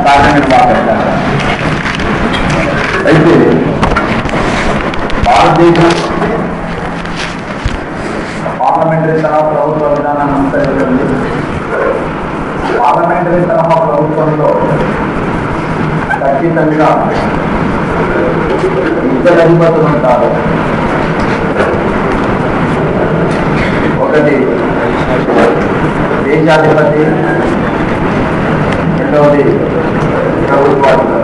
కార్యనిర్వాహక శాఖ అయితే భారతదేశం పార్లమెంటరీ తరహా ప్రభుత్వ విధానాన్ని అనుసరిస్తుంది పార్లమెంటరీ తరహా ప్రభుత్వంలో ఖచ్చితంగా ఇద్దరు అధిపతులు ఉంటారు ఒకటి దేశాధిపతి రెండవది ప్రభుత్వాధిపతి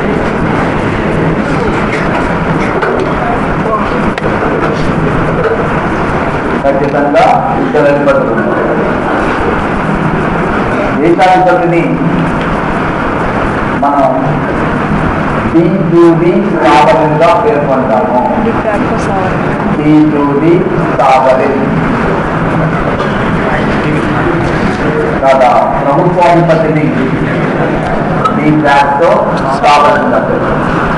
ఖచ్చితంగా ఇద్దరు అధిపతులు ఉంటారు దేశాధిపతిని మనం టీజూడి సావరంగా పేర్కొంటాము డికార్డో సావరణ టీజూడి సావరిన్ కదా ప్రభుత్వాధిపతిని ఈ ఫ్యాక్టో సావరిన్ అంటారు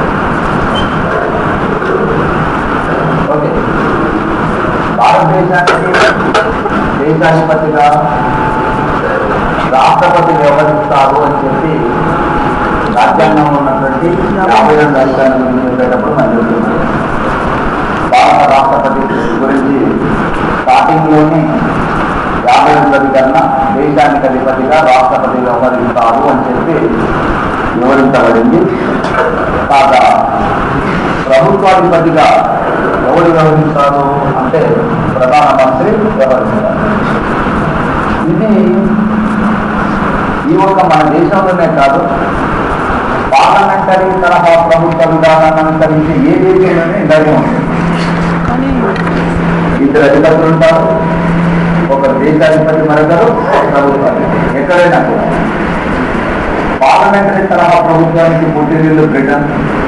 ఓకే భారతదేశానికి దేశాధిపతిగా రాష్ట్రపతి వ్యవహరిస్తారు అని చెప్పి రాజ్యాంగంలో ఉన్నటువంటి యాభై రెండు రాజ్యాంగం గురించి చెప్పేటప్పుడు మనం చెప్తున్నాం భారత రాష్ట్రపతి గురించి స్టార్టింగ్లోనే యాభై ఎనిమిది కన్నా దేశానికి అధిపతిగా రాష్ట్రపతి వ్యవహరిస్తారు అని చెప్పి వివరించబడింది కాగా ప్రభుత్వాధిపతిగా ఎవరు వ్యవహరిస్తారు అంటే ప్రధానమంత్రి వ్యవహరిస్తారు ఇది ఈ ఒక్క మన దేశంలోనే కాదు పార్లమెంటరీ తరహా ప్రభుత్వ విధానాన్ని అనుసరించి ఏ దేశంలోనే ఇలాగే ఉంటుంది కానీ ఇద్దరు అధిపతులు ఉంటారు ఒకరు దేశాధిపతి మరొకరు ప్రభుత్వాధిపతి ఎక్కడైనా కూడా పార్లమెంటరీ తరహా ప్రభుత్వానికి పుట్టినిల్లు బ్రిటన్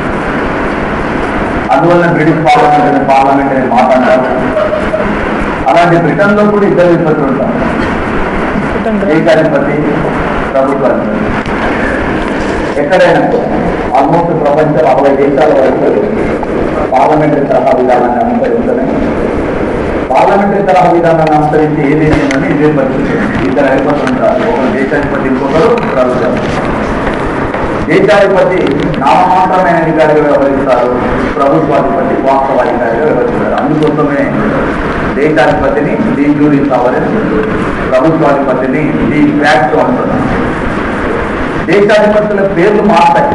అందువల్ల బ్రిటిష్ పార్లమెంట్ అనే పార్లమెంట్ అని మాట అంటారు అలాంటి బ్రిటన్లో కూడా ఇద్దరు అధిపతులు ఉంటారు పుట్టండి దేశాధిపతి ప్రభుత్వాధిపతి ఎక్కడైనా కూడా ఆల్మోస్ట్ ప్రపంచం అరవై దేశాల వరకు పార్లమెంటరీ తరహా విధానాన్ని అనుసరించని పార్లమెంటరీ తరహా విధానాన్ని అనుసరించి ఏ దేశంలోనే ఇదే పరిస్థితి ఇద్దరు అధిపతులు ఉంటారు ఒకరు దేశాధిపతి ఇంకొకరు ప్రభుత్వం దేశాధిపతి నామమాత్రమైన అధికారిగా వ్యవహరిస్తారు ప్రభుత్వాధిపతి వాస్తవాధికారిగా వ్యవహరిస్తారు అందుకోసమే దేశాధిపతిని ది జూరీ సవరన్ ప్రభుత్వాధిపతిని ది ఫ్యాక్ట్ అంటున్నారు దేశాధిపతుల పేర్లు మారుతాయి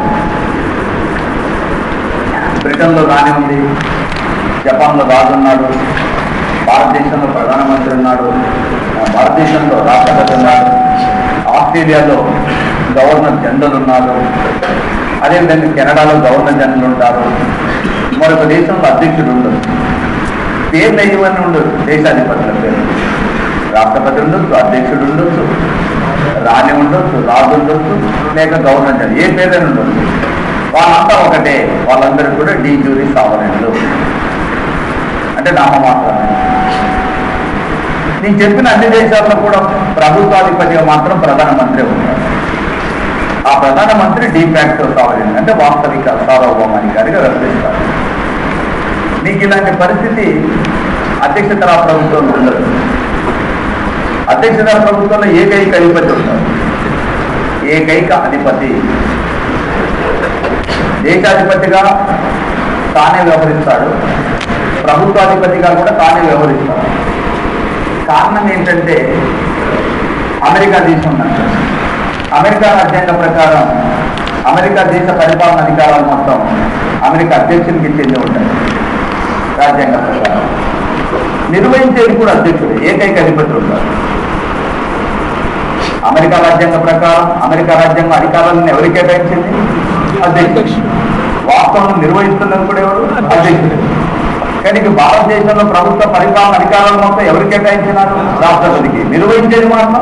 బ్రిటన్లో రాని ఉంది జపాన్లో రాజు ఉన్నాడు భారతదేశంలో ప్రధానమంత్రి ఉన్నాడు ఆ, భారతదేశంలో రాష్ట్రపతి ఉన్నాడు ఆస్ట్రేలియాలో గవర్నర్ జనరల్ ఉన్నారు అదేవిధంగా కెనడాలో గవర్నర్ జనరల్ ఉంటారు మరొక దేశంలో అధ్యక్షుడు ఉండదు పేర్లు ఇవన్నీ ఉండదు దేశాధిపతుల పేరు రాష్ట్రపతి ఉండొచ్చు అధ్యక్షుడు ఉండొచ్చు రాణి ఉండొచ్చు రాజు ఉండొచ్చు లేక గవర్నర్ జనరల్ ఏ పేరైనా ఉండొచ్చు వాళ్ళంతా ఒకటే వాళ్ళందరూ కూడా డీ జూరీ సావరణలు అంటే నామమాత్రమే నేను చెప్పిన అన్ని దేశాల్లో కూడా ప్రభుత్వాధిపతిగా మాత్రం ప్రధానమంత్రి ఉంటారు ఆ ప్రధానమంత్రి డీ ఫ్యాక్టో సావరణి అంటే వాస్తవిక సార్వభౌమాధికారిగా వ్యవహరిస్తారు మీకు ఇలాంటి పరిస్థితి అధ్యక్ష తరహా ప్రభుత్వంలో ఉండదు అధ్యక్ష తరహా ప్రభుత్వంలో ఏకైక అధిపతి ఉంటారు ఏకైక అధిపతి దేశాధిపతిగా తానే వ్యవహరిస్తాడు ప్రభుత్వాధిపతిగా కూడా తానే వ్యవహరిస్తాడు కారణం ఏంటంటే అమెరికా దేశం ఉన్నట్టు అమెరికా రాజ్యాంగ ప్రకారం అమెరికా దేశ పరిపాలన అధికారాలు మొత్తం అమెరికా అధ్యక్షునికి చెంది ఉంటాయి రాజ్యాంగ ప్రకారం నిర్వహించేది కూడా అధ్యక్షుడు ఏకైక అధిపతులు ఉంటారు అమెరికా రాజ్యాంగ ప్రకారం అమెరికా రాజ్యాంగ అధికారాలను ఎవరికి కేటాయించింది అధ్యక్షుడు వాస్తవం నిర్వహిస్తున్నది కూడా ఎవరు అధ్యక్షుడు కానీ ఇక భారతదేశంలో ప్రభుత్వ పరిపాలన అధికారాలు మొత్తం ఎవరు కేటాయించినారు రాష్ట్రపతికి నిర్వహించేది మాత్రం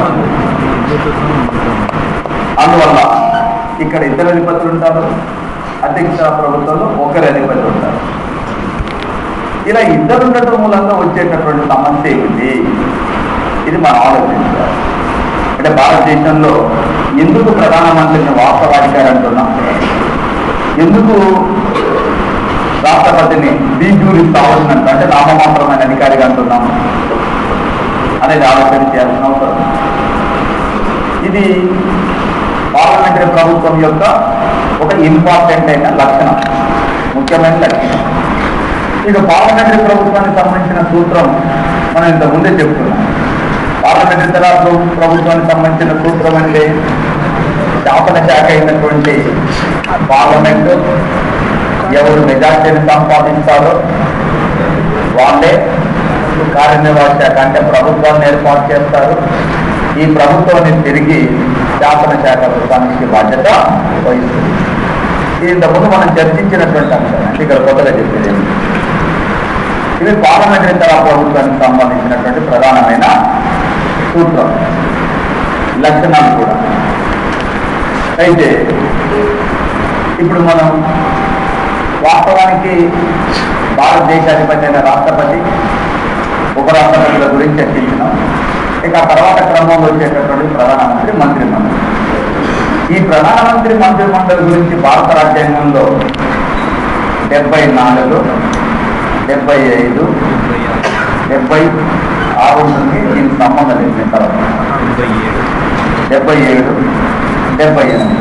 అందువల్ల ఇక్కడ ఇద్దరు అధిపతులు ఉంటారు అధ్యక్ష ప్రభుత్వంలో ఒకరి అధిపతి ఉంటారు ఇలా ఇద్దరు ఉండటం మూలంగా వచ్చేటటువంటి సమస్య ఏమిటి ఇది మనం ఆలోచించాలి అంటే భారతదేశంలో ఎందుకు ప్రధానమంత్రిని వాస్తవాధికారి అంటున్నాం ఎందుకు రాష్ట్రపతిని బీజూరి స్థావరినంత అంటే నామమాత్రమైన అధికారిగా అంటున్నాం అనేది ఆలోచన చేయాల్సిన అవసరం ఇది పార్లమెంటరీ ప్రభుత్వం యొక్క ఒక ఇంపార్టెంట్ అయిన లక్షణం ముఖ్యమైన లక్షణం ఇక పార్లమెంటరీ ప్రభుత్వానికి సంబంధించిన సూత్రం మనం ఇంత ముందే చెప్తున్నాం పార్లమెంటరీ తరహా ప్రభు- ప్రభుత్వానికి సంబంధించిన సూత్రం అంటే శాసన శాఖ అయినటువంటి పార్లమెంటు ఎవరు మెజార్టీని సంపాదిస్తారో వాళ్ళే కార్యనిర్వాహక శాఖ అంటే ప్రభుత్వాన్ని ఏర్పాటు చేస్తారు ఈ ప్రభుత్వాన్ని తిరిగి శాసన శాఖ ప్రభుత్వానికి బాధ్యత వహిస్తుంది ఇది ఇంతకుముందు మనం చర్చించినటువంటి అంశం అంటే ఇక్కడ కొత్తగా చెప్పేది ఏమి? ఇవి పార్లమెంటరీ తరహా ప్రభుత్వానికి సంబంధించినటువంటి ప్రధానమైన సూత్రం లక్షణాలు కూడా అయితే ఇప్పుడు మనం వాస్తవానికి భారతదేశాధిపతి అయిన రాష్ట్రపతి ఉపరాష్ట్రపతుల గురించి చర్చించినాం ఇక ఆ తర్వాత క్రమంలో వచ్చేటటువంటి ప్రధానమంత్రి మంత్రిమండలి ఈ ప్రధానమంత్రి మంత్రిమండలి గురించి భారత రాజ్యాంగంలో డెబ్బై నాలుగు డెబ్బై ఐదు డెబ్బై ఆరు నుంచి దీనికి సంబంధం లేదు దీని తర్వాత డెబ్బై ఏడు డెబ్బై ఎనిమిది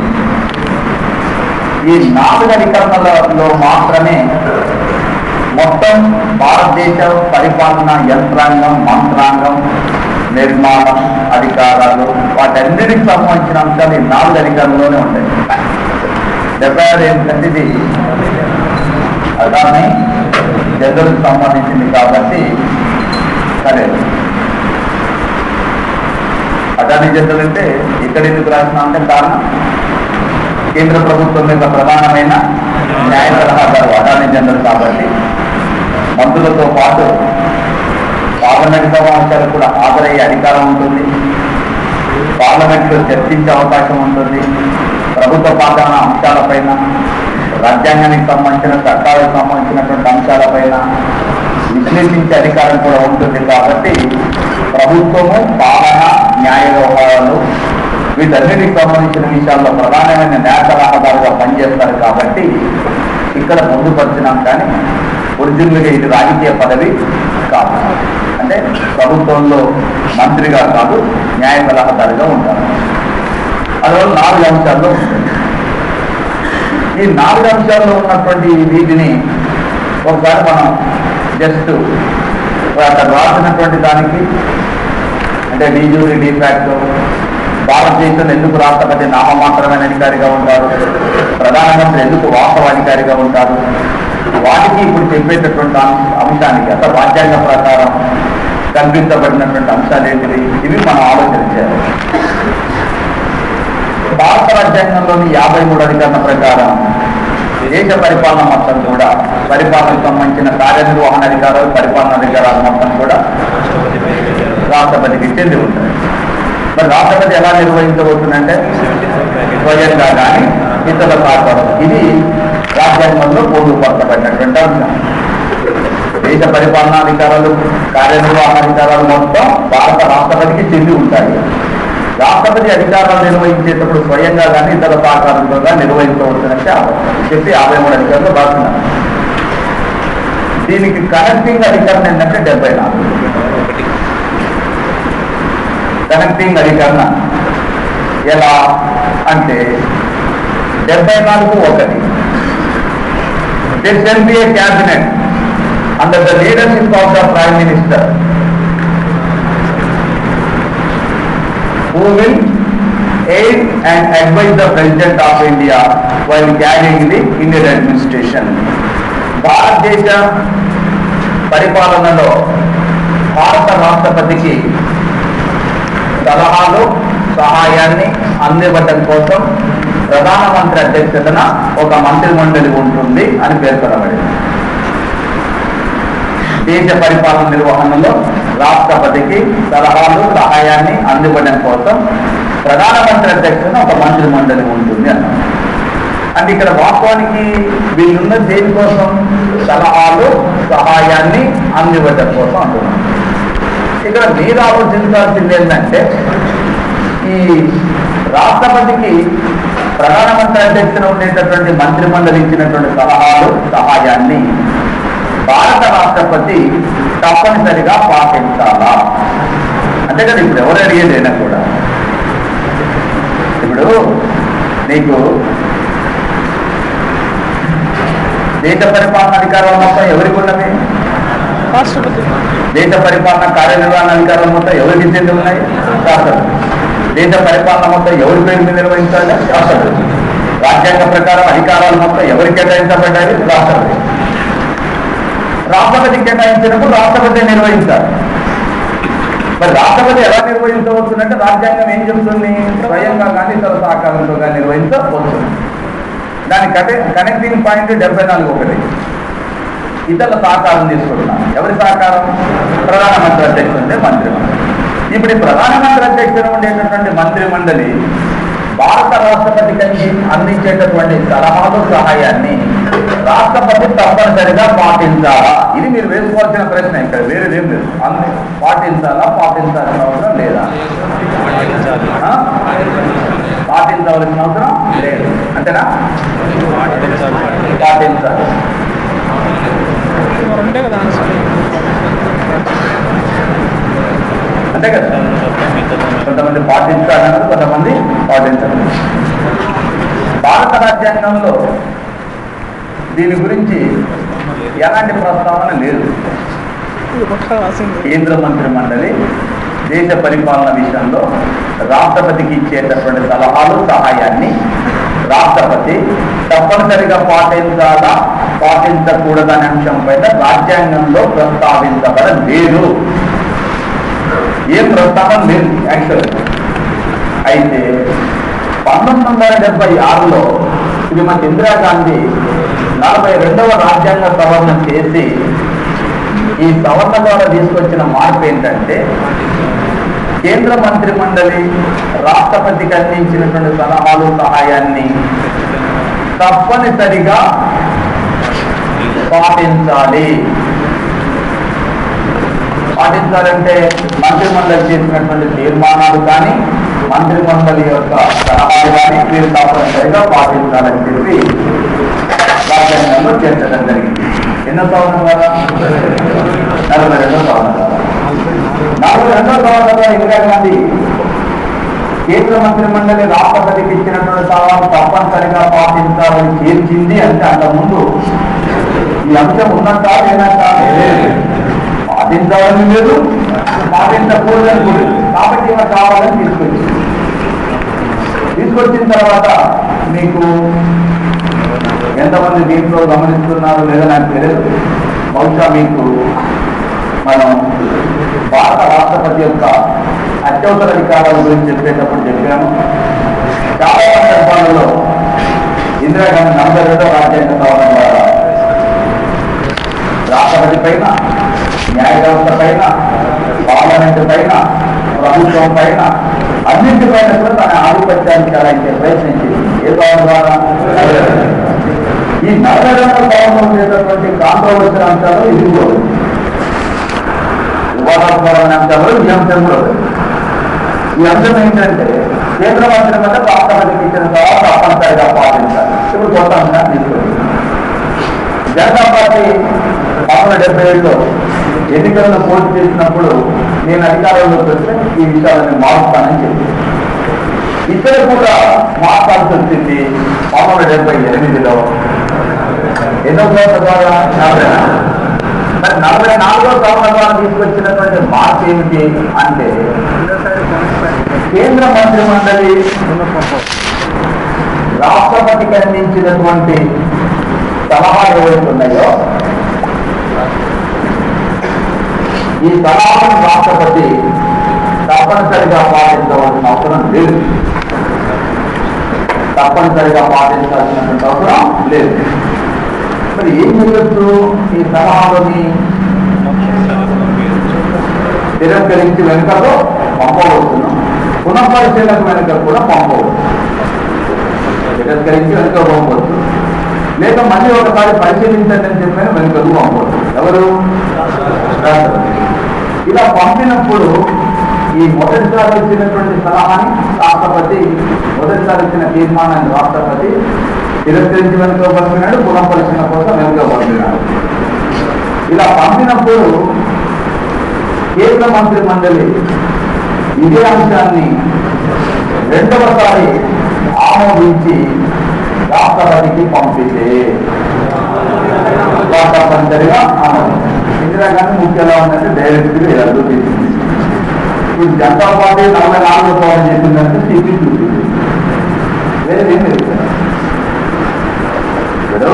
ఈ నాలుగు అధికరణలలో మాత్రమే మొత్తం భారతదేశ పరిపాలన యంత్రాంగం మంత్రాంగం నిర్మాణం అధికారాలు వాటన్నిటికి సంబంధించిన అంశాలు ఈ నాలుగు అధికారంలోనే ఉంటాయి డెబ్బై ఆరు ఏంటంటే ఇది అదాన్ని జనరల్కి సంబంధించింది కాబట్టి సరే అదాని జనరల్ అంటే ఇక్కడ ఎందుకు రాసిన అంటే కారణం కేంద్ర ప్రభుత్వం యొక్క ప్రధానమైన న్యాయ సలహాదారు అటార్నీ జనరల్ కాబట్టి మంత్రులతో పాటు పార్లమెంట్ సమావేశాలకు కూడా హాజరయ్యే అధికారం ఉంటుంది పార్లమెంట్లో చర్చించే అవకాశం ఉంటుంది ప్రభుత్వ పాలన అంశాలపైన రాజ్యాంగానికి సంబంధించిన చట్టాలకు సంబంధించినటువంటి అంశాలపైన విశ్లేషించే అధికారం కూడా ఉంటుంది కాబట్టి ప్రభుత్వము పాలన న్యాయ వ్యవహారాలు వీటన్నిటికి సంబంధించిన విషయాల్లో ప్రధానమైన న్యాయ సలహాదారుగా పనిచేస్తారు కాబట్టి ఇక్కడ పొందుపరిచినాం కానీ ఒరిజినల్గా ఇది రాజకీయ పదవి కాదు అంటే ప్రభుత్వంలో మంత్రిగా కాదు న్యాయ సలహాదారుగా ఉంటారు అందువల్ల నాలుగు అంశాల్లో ఉంటుంది ఈ నాలుగు అంశాల్లో ఉన్నటువంటి వీటిని ఒకసారి మనం జస్ట్ అక్కడ రాసినటువంటి దానికి అంటే డీజూరీ డీఫాక్ట్ భారతదేశంలో ఎందుకు రాష్ట్రపతి నామమాత్రమైన అధికారిగా ఉంటారు ప్రధానమంత్రి ఎందుకు వాస్తవ అధికారిగా ఉంటారు వాటికి ఇప్పుడు చెప్పేటటువంటి అంశ- అంశానికి అసలు రాజ్యాంగ ప్రకారం కల్పించబడినటువంటి అంశాలు ఏంటివి ఇవి మనం ఆలోచన చేయాలి భారత రాజ్యాంగంలోని యాభై మూడు అధికరణ ప్రకారం దేశ పరిపాలన మొత్తం కూడా పరిపాలనకు సంబంధించిన కార్యనిర్వహణ అధికారాలు పరిపాలన అధికారాలు మొత్తం కూడా రాష్ట్రపతికి చెంది ఉంటాయి మరి రాష్ట్రపతి ఎలా నిర్వహించబోతుందంటే స్వయంగా కానీ ఇతర సహకారం ఇది రాజ్యాంగంలో పొందుపరచబడినటువంటి అంశం దేశ పరిపాలనాధికారాలు కార్యనిర్వహణాధికారాలు మొత్తం భారత రాష్ట్రపతికి చెంది ఉంటాయి రాష్ట్రపతి అధికారాలు నిర్వహించేటప్పుడు స్వయంగా కానీ ఇతర సహకారంతో నిర్వహించవచ్చునని చెప్పి యాభై మూడు అధికారులు రాస్తున్నారు దీనికి కనెక్టింగ్ అధికారం ఏంటంటే డెబ్బై నాలుగు కనెక్టింగ్ అధికరణ ఎలా అంటే డెబ్బై నాలుగు ఒకటి this shall be a cabinet under the leadership of the prime minister who will aid and advise the President of India while carrying the Indian administration. భారతదేశ పరిపాలనలో భారత రాష్ట్రపతికి సలహాలు సహాయాన్ని అందివ్వటం కోసం ప్రధానమంత్రి అధ్యక్షతన ఒక మంత్రి మండలి ఉంటుంది అని పేర్కొనబడింది దేశ పరిపాలన నిర్వహణలో రాష్ట్రపతికి సలహాలు సహాయాన్ని అందివ్వడం కోసం ప్రధానమంత్రి అధ్యక్షతన ఒక మంత్రి మండలి ఉంటుంది అన్నారు అంటే ఇక్కడ వాస్తవానికి వీళ్ళున్న దేనికోసం సలహాలు సహాయాన్ని అందివ్వడం కోసం అంటున్నాం ఇక్కడ మీరు ఆలోచించాల్సింది ఏంటంటే ఈ రాష్ట్రపతికి ప్రధానమంత్రి అధ్యక్షున ఉండేటటువంటి మంత్రి మండలి ఇచ్చినటువంటి సలహాలు సహాయాన్ని భారత రాష్ట్రపతి తప్పనిసరిగా పాటించాలా అంతే కదా ఇప్పుడు ఎవరు అడిగేదైనా కూడా ఇప్పుడు నీకు దేశ పరిపాలన అధికారం మొత్తం ఎవరికి ఉన్నది రాష్ట్రపతి దేశ పరిపాలన కార్యనిర్వహణ అధికారం మొత్తం ఎవరికి చెంది ఉన్నాయి రాష్ట్రపతి దేశ పరిపాలన మొత్తం ఎవరి పేరు మీద నిర్వహించాలి రాష్ట్రపతి రాజ్యాంగ ప్రకారం అధికారాలు మొత్తం ఎవరికి కేటాయించబడ్డాయి రాష్ట్రపతి రాష్ట్రపతి కేటాయించినప్పుడు రాష్ట్రపతి నిర్వహించాలి మరి రాష్ట్రపతి ఎలా నిర్వహించవచ్చునంటే రాజ్యాంగం ఏం చెబుతుంది స్వయంగా కానీ ఇతర సహకారంతో కానీ నిర్వహించవచ్చు దాని కనె కనెక్టింగ్ పాయింట్ డెబ్బై నాలుగు ఒకటి ఇతరుల సహకారం తీసుకుంటున్నాం ఎవరి సహకారం ప్రధానమంత్రి అధ్యక్షుడు ఉండే మంత్రి మండలి ఇప్పుడు ఈ ప్రధానమంత్రి అధ్యక్షుడు ఉండేటటువంటి మంత్రి మండలి భారత రాష్ట్రపతికి అంది- అందించేటటువంటి సలహాలు సహాయాన్ని రాష్ట్రపతి తప్పనిసరిగా పాటించాలా ఇది మీరు వేసుకోవాల్సిన ప్రశ్న ఇక్కడ వేరేదేం లేదు అన్ని పాటించాలా పాటించాల్సిన అవసరం లేదా ఆ? పాటించవలసిన అవసరం లేదు అంతేనా పాటించాలి మరి ఉంటే కదా ఆన్సర్ అంతే కదా కొంతమంది పాటించాలన్నారు కొంతమంది పాటించాలి భారత రాజ్యాంగంలో దీని గురించి ఎలాంటి ప్రస్తావన లేదు ఇది పక్క రాసింది కేంద్ర మంత్రి మండలి దేశ పరిపాలన విషయంలో రాష్ట్రపతికి ఇచ్చేటటువంటి సలహాలు సహాయాన్ని రాష్ట్రపతి తప్పనిసరిగా పాటించాలా పాటించకూడదనే అంశం పైన రాజ్యాంగంలో ప్రస్తావించబడలేదు ఏం ప్రస్తావన లేదు యాక్చువల్ అయితే పంతొమ్మిది వందల డెబ్బై ఆరులో శ్రీమతి ఇందిరాగాంధీ నలభై రెండవ రాజ్యాంగ సవరణ చేసి ఈ సవరణ ద్వారా తీసుకొచ్చిన మార్పు ఏంటంటే కేంద్ర మంత్రి మండలి రాష్ట్రపతికి అందించినటువంటి సలహాలు సహాయాన్ని తప్పనిసరిగా పాటించాలి పాటించాలంటే మంత్రి మండలి చేసినటువంటి తీర్మానాలు కానీ మంత్రి మండలి యొక్క సలహాలు కానీ మీరు తప్పనిసరిగా పాటించాలని చెప్పి రాజ్యాంగంలో చేర్చడం జరిగింది ఎన్నో సంవత్సరం కదా నలభై రెండో సంవత్సరం కదా నలభై రెండో సంవత్సరంలో ఇందిరాగాంధీ కేంద్ర మంత్రి మండలి రాష్ట్రపతికి ఇచ్చినటువంటి సలహాలు తప్పనిసరిగా పాటించాలని చేర్చింది అంటే అంతకుముందు ఈ అంశం ఉన్నట్ట లేనట్ట పాటించాలని లేదు పాటించకూడదని కూడా లేదు. కాబట్టి ఇవి కావాలని తీసుకొచ్చింది తీసుకొచ్చిన తర్వాత మీకు ఎంతమంది దీంట్లో గమనిస్తున్నారు లేదా నాకు తెలియదు బహుశా మీకు మనం భారత రాష్ట్రపతి యొక్క అత్యవసర అధికారాల గురించి చెప్పేటప్పుడు చెప్పాము చాలా సందర్భాలలో ఇందిరాగాంధీ నలభై రెండో రాజ్యాంగ సవరణ ద్వారా రాష్ట్రపతి పైన న్యాయ వ్యవస్థ పైన పార్లమెంట్ పైన ప్రభుత్వం పైన అన్నింటిపైన కూడా తన ఆధిపత్యాన్ని చలాయించే ప్రయత్నించింది ఏ సవరణ ద్వారా ఈ నలభై రెండవ సవరణ ఉండేటటువంటి కాంట్రవర్సీ అంశాలు ఇది కూడా ఉంది. వివాదాస్పరమైన అంశాలు ఈ అంశం కూడా ఉంది. ఈ అంశం ఏంటంటే కేంద్ర మంత్రి వల్ల రాష్ట్రపతికి ఇచ్చిన తర్వాత తప్పనిసరిగా పాటించాలి ఇప్పుడు కొత్త అంశాన్ని తీసుకొచ్చింది జనతా పార్టీ పంతొమ్మిది డెబ్బై ఏడులో ఎన్నికల్లో పోటీ చేసినప్పుడు నేను అధికారంలోకి వస్తే ఈ విషయాలను మారుస్తానని చెప్పి ఇక్కడ కూడా మార్చాల్సి వచ్చింది పంతొమ్మిది డెబ్బై ఎనిమిదిలో ఎన్నో సంవత్సరాల ద్వారా నలభై నాలుగు. మరి నలభై నాలుగో సంవత్సరం ద్వారా తీసుకొచ్చినటువంటి మార్పు ఏమిటి అంటే కేంద్ర మంత్రి మండలి రాష్ట్రపతికి అందించినటువంటి సలహాలు ఏవైతే ఉన్నాయో ఈ సలహాలను రాష్ట్రపతి తప్పనిసరిగా పాటించవలసిన అవసరం లేదు తప్పనిసరిగా పాటించాల్సినటువంటి అవసరం లేదు మరి ఏం చేయొచ్చు ఈ సలహాలని తిరస్కరించి వెనుకలో పంపవచ్చును పునఃపరిశీలన వెనుక కూడా పంపవచ్చు తిరస్కరించి వెనుక పంపవచ్చు లేక మళ్ళీ ఒకసారి పరిశీలించండి అని చెప్పిన వెనుకకు పంపవచ్చు ఎవరు రాష్ట్రపతి. ఇలా పంపినప్పుడు ఈ మొదటిసారి ఇచ్చినటువంటి సలహాని రాష్ట్రపతి మొదటిసారి ఇచ్చిన తీర్మానాన్ని రాష్ట్రపతి తిరస్కరించి వెనుక పంపినాడు పునఃపరిశీలన కోసం వెనుక పంపినాడు ఇలా పంపినప్పుడు కేంద్ర మంత్రి మండలి ఇదే అంశాన్ని రెండవసారి ఆ ఆమోదించి రాష్ట్రపతికి పంపితే తప్పనిసరిగా ఆమోదించారు ఇందిరాగాంధీ ముఖ్యంగా ఉందంటే డైరెక్ట్గా రద్దు చేసింది ఇప్పుడు జనతా పార్టీ నలభై నాలుగు పవన్ చేసిందంటే సిపి చూసింది వేరే ఏం లేదు ఇప్పుడు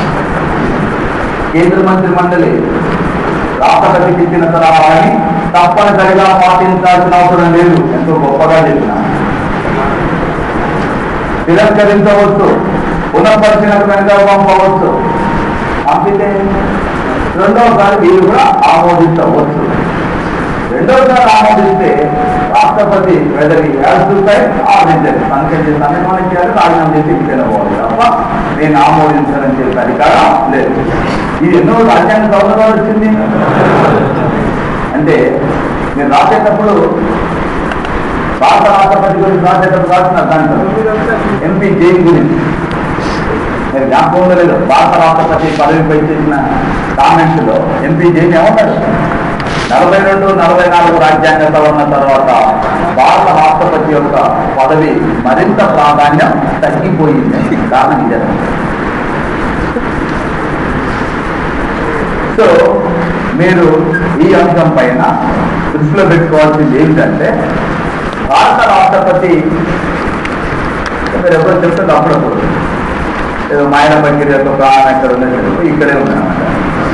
కేంద్ర మంత్రి మండలి రాష్ట్రపతికి ఇచ్చిన సలహాలని తప్పనిసరిగా పాటించాల్సిన అవసరం లేదు ఎంతో గొప్పగా చెప్పిన తిరస్కరించవచ్చు పునఃపరిశీలన పంపవచ్చు పంపితే రెండవసారి వీరు కూడా ఆమోదించవచ్చు రెండవసారి ఆమోదిస్తే రాష్ట్రపతి వెదరి చూస్తాయి ఆమోదించారు సంకేతం సంకేతం చేయాలి రాజీనామా చేసి ఇంటికి పోవాలి తప్ప నేను ఆమోదించాలని చెప్పే అధికారం లేదు ఇది ఎన్నో రాజ్యాంగ గౌరవాలు వచ్చింది అంటే మీరు రాసేటప్పుడు భారత రాష్ట్రపతి గురించి రాసేటప్పుడు రాసిన దాంట్లో ఎంపీ జైన్ గురించి మీరు జ్ఞాపకం ఉందో లేదో భారత రాష్ట్రపతి పదవిపై చేసిన కామెంట్స్ లో ఎంపీ జైన్ ఏమన్నాడు నలభై రెండు నలభై నాలుగు రాజ్యాంగ సవరణ తర్వాత భారత రాష్ట్రపతి యొక్క పదవి మరింత ప్రాధాన్యం తగ్గిపోయింది కారణం ఇదే సో మీరు ఈ అంశం పైన దృష్టిలో పెట్టుకోవాల్సింది ఏంటంటే భారత రాష్ట్రపతి మీరు ఎవరు చెప్తుంది అప్పుడప్పుడు ఏదో మాయన బగిరి యొక్క ప్రాణం ఎక్కడ ఉందని చెప్పి ఇక్కడే ఉందన్నమాట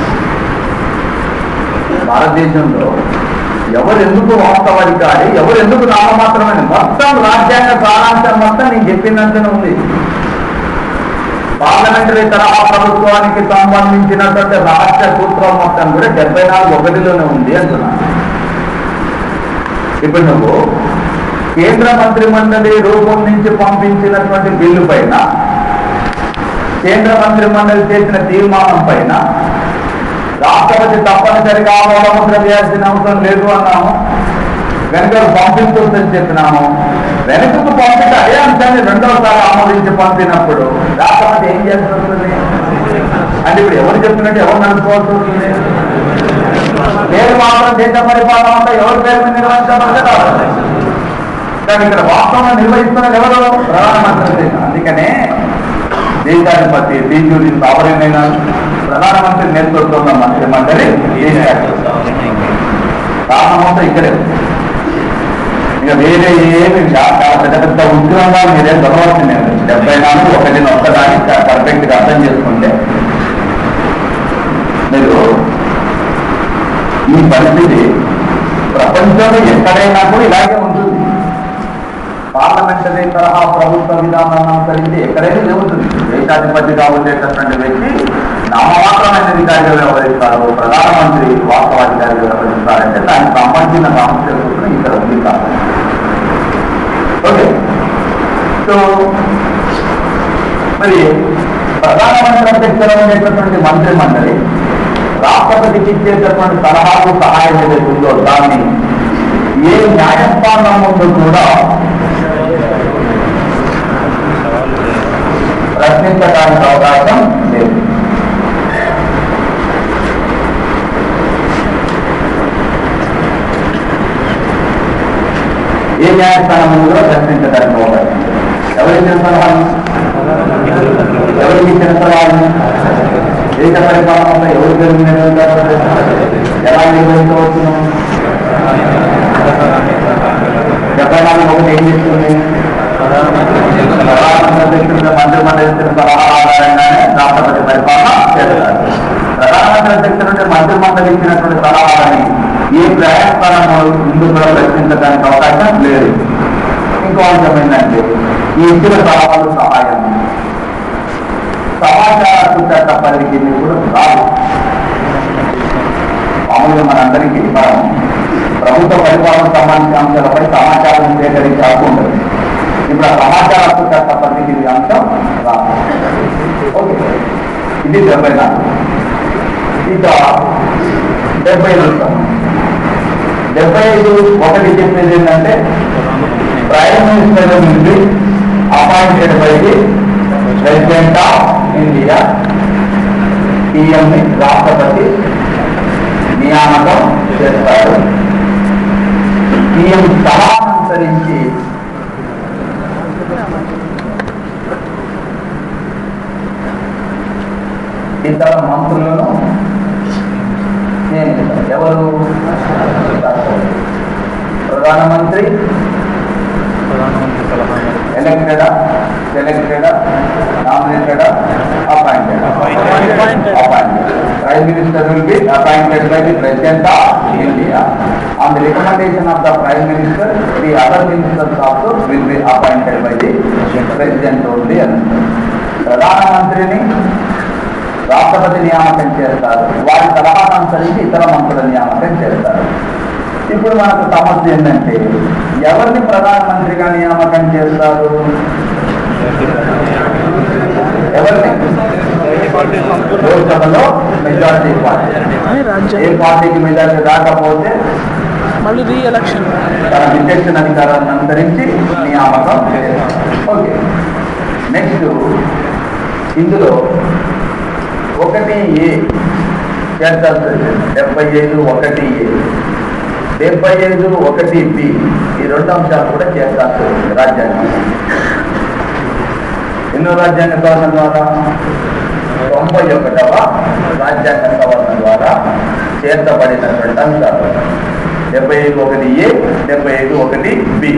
భారతదేశంలో ఎవరు ఎందుకు వాస్తవాధికారి ఎవరు ఎందుకు నామమాత్రమైన మొత్తం రాజ్యాంగ సారాంశం మొత్తం నేను చెప్పినంతనే ఉంది పార్లమెంటరీ తరహా ప్రభుత్వానికి సంబంధించినటువంటి రాష్ట్ర సూత్రం మొత్తం కూడా డెబ్బై నాలుగు ఒకటిలోనే ఉంది అంటున్నాను ఇప్పుడు నువ్వు కేంద్ర మంత్రి మండలి రూపొందించి పంపించినటువంటి బిల్లు పైన కేంద్ర మంత్రి మండలి చేసిన తీర్మానం పైన రాష్ట్రపతి తప్పనిసరిగా ఆమోదముద్ర చేయాల్సిన అవసరం లేదు అన్నాము వెనుక పంపించొద్దని చెప్పినాము వెనుకకు పంపితే అదే అంశాన్ని రెండవసారి ఆమోదించి పంపినప్పుడు రాష్ట్రపతి ఏం చేయాల్సి వస్తుంది అంటే ఇప్పుడు ఎవరు చెప్పినట్టు ఎవరు నడుపుకోవాల్సి వస్తుంది పేరు మాత్రం దేశ పరిపాలన అంతా ఎవరి పేరు మీద నిర్వహించబడితే రావాలి కానీ ఇక్కడ వాస్తవంగా నిర్వహిస్తున్నది ఎవరు ప్రధానమంత్రి అందుకనే దేశాధిపతి బీజూరి సావరీనైన ప్రధానమంత్రి నేతృత్వంలో మంత్రి మండలి కారణమంతా ఇక్కడే ఇక వేరే ఏమి చా- చాలా పెద్ద పెద్ద ఉద్యోగాలు మీరే చదవాల్సిందే డెబ్బై నాలుగు ఒకటి ఒక్కదాన్ని పర్ఫెక్ట్ గా అర్థం చేసుకుంటే మీరు ఈ పరిస్థితి ప్రపంచంలో ఎక్కడైనా కూడా ఇలాగే ఉంటుంది పార్లమెంటరీ తరహా ప్రభుత్వ విధానాన్ని అనుసరించి ఎక్కడైనా జరుగుతుంది దేశాధిపతిగా ఉండేటటువంటి వ్యక్తి నామమాత్రమైన అధికారిగా వ్యవహరిస్తారు ప్రధానమంత్రి వాస్తవాధికారిగా వ్యవహరిస్తారంటే దానికి సంబంధించిన సమస్య సూత్రం ఇక్కడ ఉంది కాదు ఓకే సో మరి ప్రధానమంత్రి అధ్యక్షులు ఉండేటటువంటి మంత్రి మండలి రాష్ట్రపతికి ఇచ్చేటటువంటి సలహాలు సహాయం ఏదైతే ఉందో దాన్ని ఏ న్యాయస్థానం ముందు కూడా ప్రశ్నించడానికి అవకాశం లేదు ఏ న్యాయస్థానం ముందు కూడా ప్రశ్నించడానికి అవకాశం లేదు ఎవరికి సలహాలు ఎవరికి ఇచ్చిన సలహాలు దేశ పరిపాలనలో ఎవరు పేరు మీద నిర్వహించారు? ఎలా నిర్వహించవచ్చును డెబ్బై నాలుగు ఒకటి ఏం చేస్తుంది ప్రధానమంత్రి మంత్రి మండలి ఇచ్చిన సలహాల ఆధారంగానే రాష్ట్రపతి పరిపాలన చేస్తారు ప్రధానమంత్రి అధ్యక్షుడు నుండి మంత్రి మండలి ఇచ్చినటువంటి సలహాలని ఈ ప్రయాణస్థానంలో ముందు కూడా ప్రశ్నించడానికి అవకాశం లేదు ఇంకో అంశం ఏంటంటే ఈ ఇచ్చిన సలహాలు సహాయం సమాచార చట్ట పరిధికి కూడా రాదు మామూలుగా మనందరికీ మనం ప్రభుత్వ పరిపాలన సంబంధించిన అంశాలపై సమాచారం సేకరించే హక్కు ఉంటుంది ఇప్పుడు ఆ సమాచార హక్కు చట్ట పరిధికి ఇది అంశం రాదు ఓకే ఇది డెబ్బై నాలుగు ఇక డెబ్బై రెండు డెబ్బై ఐదు ఒకటి చెప్పేది ఏంటంటే ప్రైమ్ మినిస్టర్ నుండి appointed by the president of India పిఎంని రాష్ట్రపతి నియామకం చేస్తారు పిఎం సలహానుసరించి ఇతర మంత్రులను నియమిస్తారు ఎవరు రాష్ట్రపతి ప్రధానమంత్రి ప్రధానమంత్రి సలహా ఎలక్టెడా సెలెక్టెడా నామినేటెడా appointed Appointed. appointed. Prime Minister will be appointed by the President of India. On the recommendation of the Prime Minister, the other ministers also will be appointed by the President only. అని. ప్రధానమంత్రిని రాష్ట్రపతి నియామకం చేస్తారు వారి సలహాను అనుసరించి ఇతర మంత్రుల నియామకం చేస్తారు ఇప్పుడు మనకు సమస్య ఏంటంటే ఎవరిని ప్రధానమంత్రిగా నియామకం చేస్తారు ఎవరిని లోక్సభలో మెజారిటీ పార్టీ అని ఏ రాజ్యాంగం పార్టీకి మెజారిటీ రాకపోతే మళ్ళీ రీ ఎలక్షన్ తన విచక్షణ అధికారాన్ని అనుసరించి నియామకం చేస్తారు ఓకే నెక్స్ట్ ఇందులో ఒకటి ఏ చేర్చాల్సి వచ్చింది డెబ్బై ఐదు ఒకటి ఏ డెబ్బై ఐదు ఒకటి బి ఈ రెండు అంశాలు కూడా చేర్చాల్సి వచ్చింది రాజ్యాంగం ఎన్నో రాజ్యాంగ సవరణ ద్వారా తొంభై ఒకటవ రాజ్యాంగ సవరణ ద్వారా చేర్చబడినటువంటి అంశాలు డెబ్బై ఐదు ఒకటి ఏ డెబ్బై ఐదు ఒకటి బి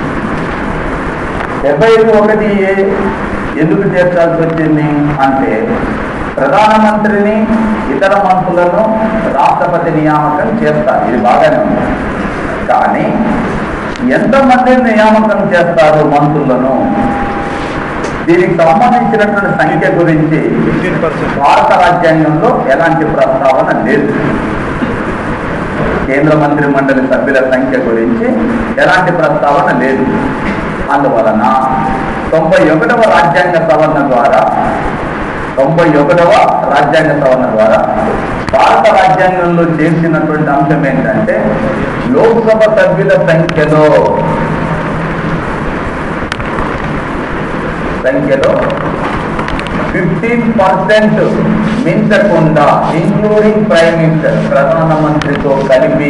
డెబ్బై ఐదు ఒకటి ఏ ఎందుకు చేర్చాల్సి వచ్చింది అంటే ప్రధానమంత్రిని ఇతర మంత్రులను రాష్ట్రపతి నియామకం చేస్తారు ఇది బాగానే ఉంది కానీ ఎంతమందిని నియామకం చేస్తారు మంత్రులను దీనికి సంబంధించినటువంటి సంఖ్య గురించి ఫిఫ్టీన్ పర్సెంట్ భారత రాజ్యాంగంలో ఎలాంటి ప్రస్తావన లేదు కేంద్ర మంత్రి మండలి సభ్యుల సంఖ్య గురించి ఎలాంటి ప్రస్తావన లేదు అందువలన తొంభై ఒకటవ రాజ్యాంగ సవరణ ద్వారా తొంభై ఒకటవ రాజ్యాంగ సవరణ ద్వారా భారత రాజ్యాంగంలో చేర్చినటువంటి అంశం ఏంటంటే లోక్సభ సభ్యుల సంఖ్యలో సంఖ్యలో ఫిఫ్టీన్ పర్సెంట్ మించకుండా ఇంక్లూడింగ్ ప్రైమ్ మినిస్టర్ ప్రధానమంత్రితో కలిపి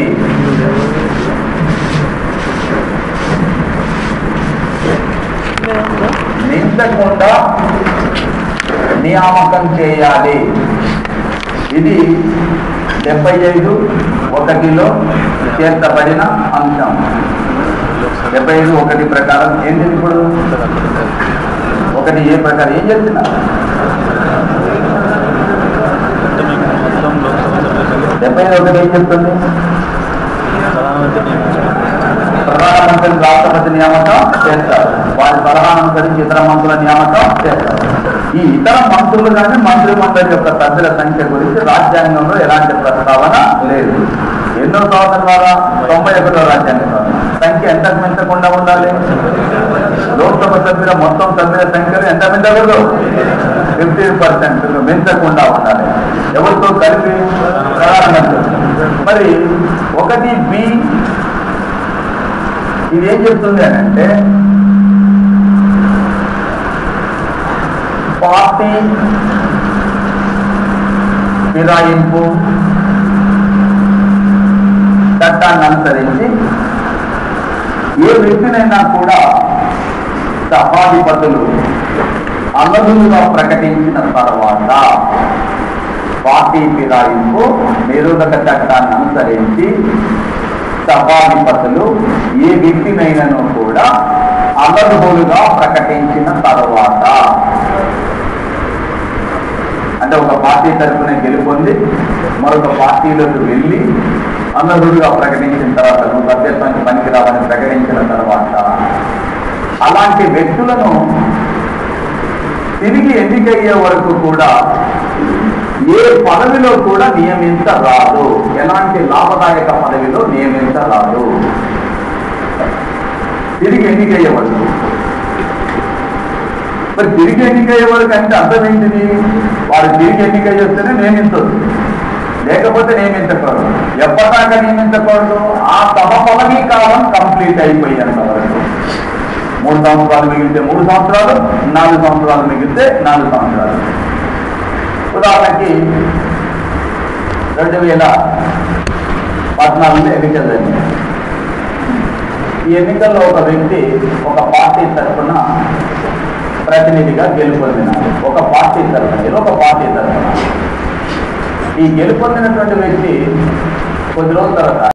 లేదంటే మించకుండా నియామకం చేయాలి ఇది డెబ్బై ఐదు ఒకటిలో చేర్చబడిన అంశం డెబ్బై ఐదు ఒకటి ప్రకారం ఏంటి ఇప్పుడు ఒకటి ఏ ప్రకారం ఏం చెప్తున్నారు మొత్తం లోక్సభ సభ్యులు డెబ్బై ఐదు ఒకటి ఏం చెప్తుంది ప్రధానమంత్రి నియమించారు ప్రధానమంత్రి రాష్ట్రపతి నియామకం చేస్తారు వారి సలహాను అనుసరించి ఇతర మంత్రుల నియామకం చేస్తారు ఈ ఇతర మంత్రులు కానీ మంత్రి మండలి యొక్క సభ్యుల సంఖ్య గురించి రాజ్యాంగంలో ఎలాంటి ప్రస్తావన లేదు ఎన్నో సంవత్సరాల ద్వారా తొంభై ఒకటో రాజ్యాంగ సవరణ. సంఖ్య ఎంత మించకుండా ఉండాలి లోక్సభ సభ్యుల మొత్తం సభ్యుల సంఖ్యను ఎంత మించకూడదు ఫిఫ్టీన్ పర్సెంట్ మించకుండా ఉండాలి ఎవరితో కలిపి ప్రధానమంత్రి మరి ఒకటి బి ఇది ఏం చెప్తుంది అని అంటే పార్టీ ఫిరాయింపు చట్టాన్ని అనుసరించి ఏ వ్యక్తినైనా కూడా సభాధిపతులు అనర్హులుగా ప్రకటించిన తర్వాత పార్టీ ఫిరాయింపు నిరోధక చట్టాన్ని అనుసరించి సభాధిపతులు ఏ వ్యక్తినైనాను కూడా అనర్హులుగా ప్రకటించిన తర్వాత అంటే ఒక పార్టీ తరఫున గెలుపొంది మరొక పార్టీలోకి వెళ్ళి అనర్హులుగా ప్రకటించిన తర్వాత నువ్వు సభ్యత్వానికి పనికిరావని ప్రకటించిన తర్వాత అలాంటి వ్యక్తులను తిరిగి ఎన్నికయ్యే వరకు కూడా ఏ పదవిలో కూడా నియమించరాదు ఎలాంటి లాభదాయక పదవిలో నియమించరాదు తిరిగి ఎన్నికయ్యే వరకు మరి తిరిగి ఎన్నికయ్యే వరకు అంటే అర్థం ఏంటిది వారు తిరిగి ఎన్నిక చేస్తేనే నియమించదు లేకపోతే నియమించకూడదు ఎప్పటిదాకా నియమించకూడదు ఆ సభ పదవీ కాలం కంప్లీట్ అయిపోయేంత వరకు మూడు సంవత్సరాలు మిగిలితే మూడు సంవత్సరాలు నాలుగు సంవత్సరాలు మిగిలితే నాలుగు సంవత్సరాలు ఉదాహరణకి రెండు వేల పద్నాలుగులో ఎన్నికలు జరిగాయి ఈ ఎన్నికల్లో ఒక వ్యక్తి ఒక పార్టీ తరఫున ప్రతినిధిగా గెలుపొందినాడు ఒక పార్టీ తరఫున ఏదో ఒక పార్టీ తరఫున ఈ గెలుపొందినటువంటి వ్యక్తి కొద్ది రోజుల తర్వాత